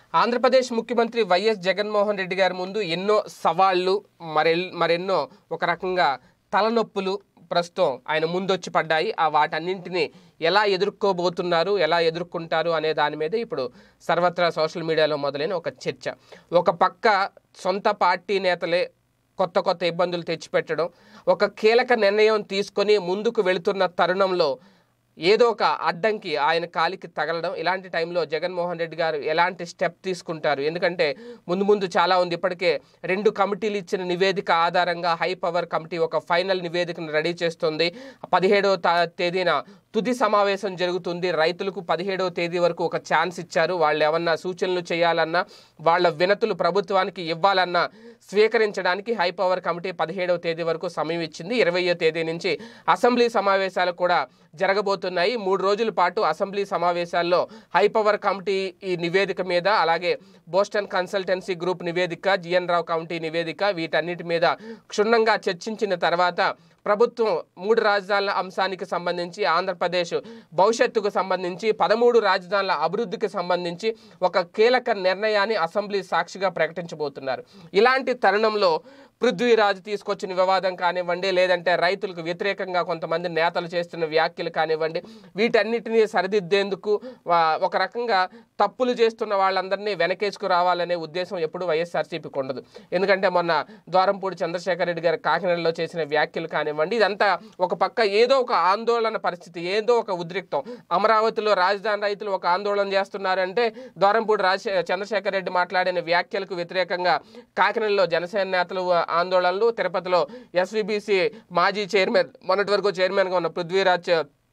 ఆంధ్రప్రదేశ్ ముఖ్యమంత్రి వైఎస్ జగన్మోహన్ రెడ్డి గారి ముందు ఎన్నో సవాళ్లు మరె మరెన్నో ఒక రకంగా తలనొప్పులు ప్రస్తుతం ఆయన ముందొచ్చి పడ్డాయి ఆ వాటన్నింటినీ ఎలా ఎదుర్కోబోతున్నారు ఎలా ఎదుర్కొంటారు అనే దాని మీద ఇప్పుడు సర్వత్రా సోషల్ మీడియాలో మొదలైన ఒక చర్చ ఒక పక్క సొంత పార్టీ నేతలే కొత్త కొత్త ఇబ్బందులు తెచ్చిపెట్టడం ఒక కీలక నిర్ణయం తీసుకొని ముందుకు వెళుతున్న తరుణంలో ఏదో ఒక అడ్డంకి ఆయన కాలికి తగలడం ఇలాంటి టైంలో జగన్మోహన్ రెడ్డి గారు ఎలాంటి స్టెప్ తీసుకుంటారు ఎందుకంటే ముందు ముందు చాలా ఉంది ఇప్పటికే రెండు కమిటీలు ఇచ్చిన నివేదిక ఆధారంగా హై పవర్ కమిటీ ఒక ఫైనల్ నివేదికను రెడీ చేస్తుంది పదిహేడవ తా- తేదీన తుది సమావేశం జరుగుతుంది రైతులకు పదిహేడవ తేదీ వరకు ఒక ఛాన్స్ ఇచ్చారు వాళ్ళు ఏమన్నా సూచనలు చేయాలన్నా వాళ్ళ వినతులు ప్రభుత్వానికి ఇవ్వాలన్నా స్వీకరించడానికి హై పవర్ కమిటీ పదిహేడవ తేదీ వరకు సమయం ఇచ్చింది ఇరవయో తేదీ నుంచి అసెంబ్లీ సమావేశాలు కూడా జరగబోతున్నాయి మూడు రోజుల పాటు అసెంబ్లీ సమావేశాల్లో హై పవర్ కమిటీ ఈ నివేదిక మీద అలాగే బోస్టన్ కన్సల్టెన్సీ గ్రూప్ నివేదిక జిఎన్ రావు కమిటీ నివేదిక వీటన్నిటి మీద క్షుణ్ణంగా చర్చించిన తర్వాత ప్రభుత్వం మూడు రాజధానుల అంశానికి సంబంధించి ఆంధ్రప్రదేశ్ భవిష్యత్తుకు సంబంధించి పదమూడు రాజధానుల అభివృద్ధికి సంబంధించి ఒక కీలక నిర్ణయాన్ని అసెంబ్లీ సాక్షిగా ప్రకటించబోతున్నారు ఇలాంటి తరుణంలో పృథ్వీరాజు తీసుకొచ్చిన వివాదం కానివ్వండి లేదంటే రైతులకు వ్యతిరేకంగా కొంతమంది నేతలు చేస్తున్న వ్యాఖ్యలు కానివ్వండి వీటన్నిటినీ సరిదిద్దేందుకు వా- ఒక రకంగా తప్పులు చేస్తున్న వాళ్ళందరినీ వెనకేసుకు రావాలనే ఉద్దేశం ఎప్పుడు వైఎస్ఆర్సీపీకి ఉండదు ఎందుకంటే మొన్న ద్వారంపూడి చంద్రశేఖర్ రెడ్డి గారు కాకినాడలో చేసిన వ్యాఖ్యలు కానివ్వండి ఇదంతా ఒక పక్క ఏదో ఒక ఆందోళన పరిస్థితి ఏదో ఒక ఉద్రిక్తం అమరావతిలో రాజధాని రైతులు ఒక ఆందోళన చేస్తున్నారంటే ద్వారంపూడి రాజశే చంద్రశేఖర్ రెడ్డి మాట్లాడిన వ్యాఖ్యలకు వ్యతిరేకంగా కాకినాడలో జనసేన నేతలు ఆందోళనలు తిరుపతిలో ఎస్విబిసి మాజీ చైర్మన్ మొన్నటి వరకు చైర్మన్గా ఉన్న పృథ్వీరాజ్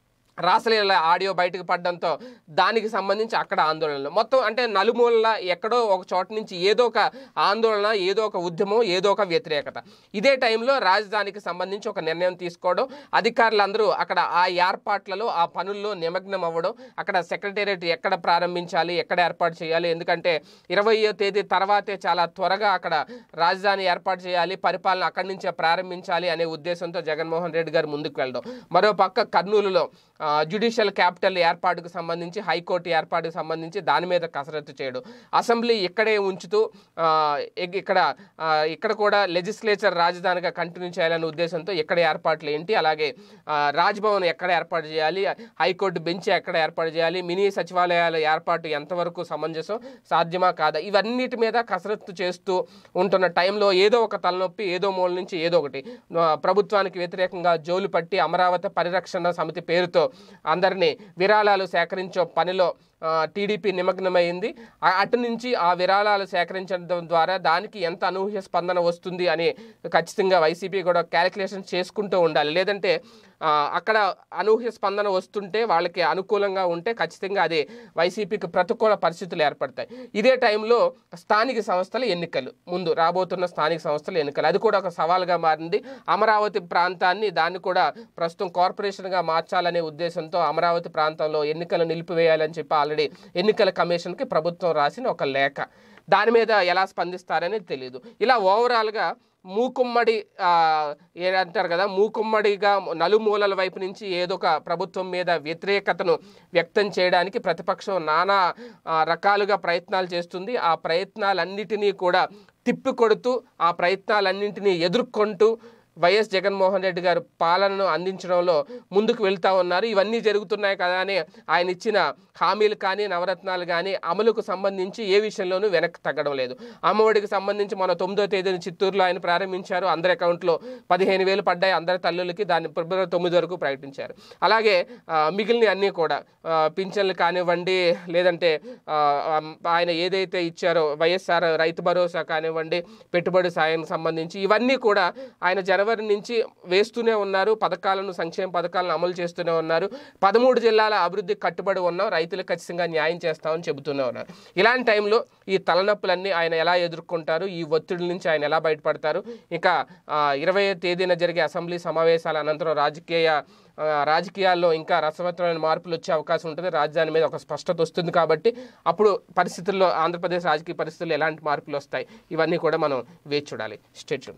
రాసలీల ఆడియో బయటకు పడడంతో దానికి సంబంధించి అక్కడ ఆందోళనలు మొత్తం అంటే నలుమూలల ఎక్కడో ఒక చోట నుంచి ఏదో ఒక ఆందోళన ఏదో ఒక ఉద్యమం ఏదో ఒక వ్యతిరేకత ఇదే టైంలో రాజధానికి సంబంధించి ఒక నిర్ణయం తీసుకోవడం అధికారులందరూ అక్కడ ఆ ఏర్పాట్లలో ఆ పనుల్లో నిమగ్నం అవ్వడం అక్కడ సెక్రటేరియట్ ఎక్కడ ప్రారంభించాలి ఎక్కడ ఏర్పాటు చేయాలి ఎందుకంటే ఇరవయో తేదీ తర్వాతే చాలా త్వరగా అక్కడ రాజధాని ఏర్పాటు చేయాలి పరిపాలన అక్కడి నుంచే ప్రారంభించాలి అనే ఉద్దేశంతో జగన్మోహన్ రెడ్డి గారు ముందుకు వెళ్ళడం మరో పక్క కర్నూలులో ఆ, జ్యుడిషియల్ క్యాపిటల్ ఏర్పాటుకు సంబంధించి హైకోర్టు ఏర్పాటుకు సంబంధించి దాని మీద కసరత్తు చేయడం అసెంబ్లీ ఇక్కడే ఉంచుతూ ఆ, ఇక్- ఇక్కడ ఆ, ఇక్కడ కూడా లెజిస్లేచర్ రాజధానిగా కంటిన్యూ చేయాలనే ఉద్దేశంతో ఇక్కడ ఏర్పాట్లు ఏంటి అలాగే ఆ, రాజ్భవన్ ఎక్కడ ఏర్పాటు చేయాలి హైకోర్టు బెంచ్ ఎక్కడ ఏర్పాటు చేయాలి మినీ సచివాలయాల ఏర్పాటు ఎంతవరకు సమంజసం సాధ్యమా కాదా ఇవన్నిటి మీద కసరత్తు చేస్తూ ఉంటున్న టైంలో ఏదో ఒక తలనొప్పి ఏదో మూల నుంచి ఏదో ఒకటి ఆ, ప్రభుత్వానికి వ్యతిరేకంగా జోలు పట్టి అమరావతి పరిరక్షణ సమితి పేరుతో అందరినీ విరాళాలు సేకరించే పనిలో ఆ, టీడీపీ నిమగ్నమైంది ఆ- అటు నుంచి ఆ విరాళాలు సేకరించడం ద్వారా దానికి ఎంత అనూహ్య స్పందన వస్తుంది అని ఖచ్చితంగా వైసీపీ కూడా క్యాలిక్యులేషన్ చేసుకుంటూ ఉండాలి లేదంటే ఆ, అక్కడ అనూహ్య స్పందన వస్తుంటే వాళ్ళకి అనుకూలంగా ఉంటే ఖచ్చితంగా అది వైసీపీకి ప్రతికూల పరిస్థితులు ఏర్పడతాయి ఇదే టైంలో స్థానిక సంస్థల ఎన్నికలు ముందు రాబోతున్న స్థానిక సంస్థల ఎన్నికలు అది కూడా ఒక సవాల్గా మారింది అమరావతి ప్రాంతాన్ని దాన్ని కూడా ప్రస్తుతం కార్పొరేషన్గా మార్చాలనే ఉద్దేశంతో అమరావతి ప్రాంతంలో ఎన్నికలు నిలిపివేయాలని చెప్పి ఆల్రెడీ ఎన్నికల కమిషన్కి ప్రభుత్వం రాసిన ఒక లేఖ దాని మీద ఎలా స్పందిస్తారనేది తెలియదు ఇలా ఓవరాల్గా మూకుమ్మడి ఆ, ఏదంటారు కదా మూకుమ్మడిగా నలుమూలల వైపు నుంచి ఏదో ఒక ప్రభుత్వం మీద వ్యతిరేకతను వ్యక్తం చేయడానికి ప్రతిపక్షం నానా ఆ, రకాలుగా ప్రయత్నాలు చేస్తుంది ఆ ప్రయత్నాలన్నిటినీ కూడా తిప్పికొడుతూ ఆ ప్రయత్నాలన్నింటినీ ఎదుర్కొంటూ వైఎస్ జగన్మోహన్ రెడ్డి గారు పాలనను అందించడంలో ముందుకు వెళ్తా ఉన్నారు ఇవన్నీ జరుగుతున్నాయి కదా అని ఆయన ఇచ్చిన హామీలు కానీ నవరత్నాలు కానీ అమలుకు సంబంధించి ఏ విషయంలోనూ వెనక్కి తగ్గడం లేదు అమ్మఒడికి సంబంధించి మన తొమ్మిదో తేదీన చిత్తూరులో ఆయన ప్రారంభించారు అందరి అకౌంట్లో పదిహేను వేలు పడ్డాయి అందరి తల్లులకి దాన్ని ఫిబ్రవరి తొమ్మిది వరకు ప్రకటించారు అలాగే ఆ, మిగిలిన అన్నీ కూడా ఆ, పింఛన్లు కానివ్వండి లేదంటే ఆ, ఆయన ఏదైతే ఇచ్చారో వైఎస్ఆర్ రైతు భరోసా కానివ్వండి పెట్టుబడి సాయానికి సంబంధించి ఇవన్నీ కూడా ఆయన జనవరి నుంచి వేస్తూనే ఉన్నారు పథకాలను సంక్షేమ పథకాలను అమలు చేస్తూనే ఉన్నారు పదమూడు జిల్లాల అభివృద్ధికి కట్టుబడి ఉన్నాం రైతులకు ఖచ్చితంగా న్యాయం చేస్తామని చెబుతూనే ఉన్నారు ఇలాంటి టైంలో ఈ తలనొప్పులన్నీ ఆయన ఎలా ఎదుర్కొంటారు ఈ ఒత్తిడి నుంచి ఆయన ఎలా బయటపడతారు ఇంకా ఇరవై తేదీన జరిగే అసెంబ్లీ సమావేశాల అనంతరం రాజకీయ ఆ, రాజకీయాల్లో ఇంకా రసవత్తమైన మార్పులు వచ్చే అవకాశం ఉంటుంది రాజధాని మీద ఒక స్పష్టత వస్తుంది కాబట్టి అప్పుడు పరిస్థితుల్లో ఆంధ్రప్రదేశ్ రాజకీయ పరిస్థితుల్లో ఎలాంటి మార్పులు వస్తాయి ఇవన్నీ కూడా మనం వేచి చూడాలి స్టేట్యూన్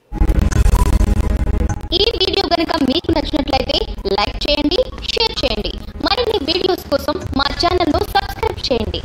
ఈ వీడియో కనుక మీకు నచ్చినట్లయితే లైక్ చేయండి షేర్ చేయండి మరిన్ని వీడియోస్ కోసం మా ఛానల్ను సబ్స్క్రైబ్ చేయండి